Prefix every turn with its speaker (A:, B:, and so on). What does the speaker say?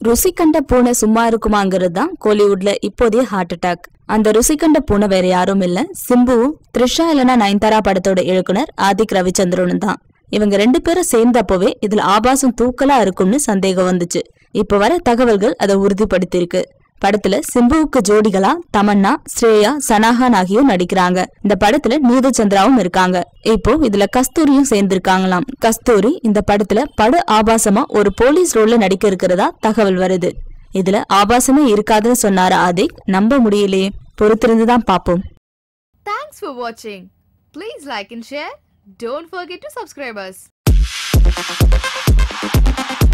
A: ருசி கண்ட பூனை சும்மா இருக்குமாங்கிறது தான் கோலிவுட்ல இப்போதைய ஹார்ட் அட்டாக் அந்த ருசி கண்ட பூனை வேற யாரும் இல்ல சிம்புவும் த்ரிஷா இல்லனா நயன்தாரா படத்தோட இயக்குனர் ஆதிக் ரவிச்சந்திரனும் தான் இவங்க ரெண்டு பேரும் சேர்ந்தப்பவே இதுல ஆபாசம் தூக்கலா இருக்கும்னு சந்தேகம் வந்துச்சு இப்ப வர தகவல்கள் அதை உறுதிப்படுத்தியிருக்கு படத்துல சிம்புவுக்கு ஜோடிகளா தமன்னா ஸ்ரேயா சனாகான் ஆகியோர் நடிக்கிறாங்க இந்த படத்துல நீது சந்திராவும் இருக்காங்க இப்போ இதுல கஸ்தூரியும் சேர்ந்திருக்காங்களாம் கஸ்தூரி இந்த படத்துல படு ஆபாசமா ஒரு போலீஸ் ரோல்ல நடிக்க இருக்கிறதா தகவல் வருது இதுல ஆபாசமே இருக்காதுன்னு சொன்னாரு ஆதிக் நம்ப முடியலையே பொறுத்திருந்துதான் பாப்போம்
B: Thanks for watching. Please like and share. Don't forget to subscribe us.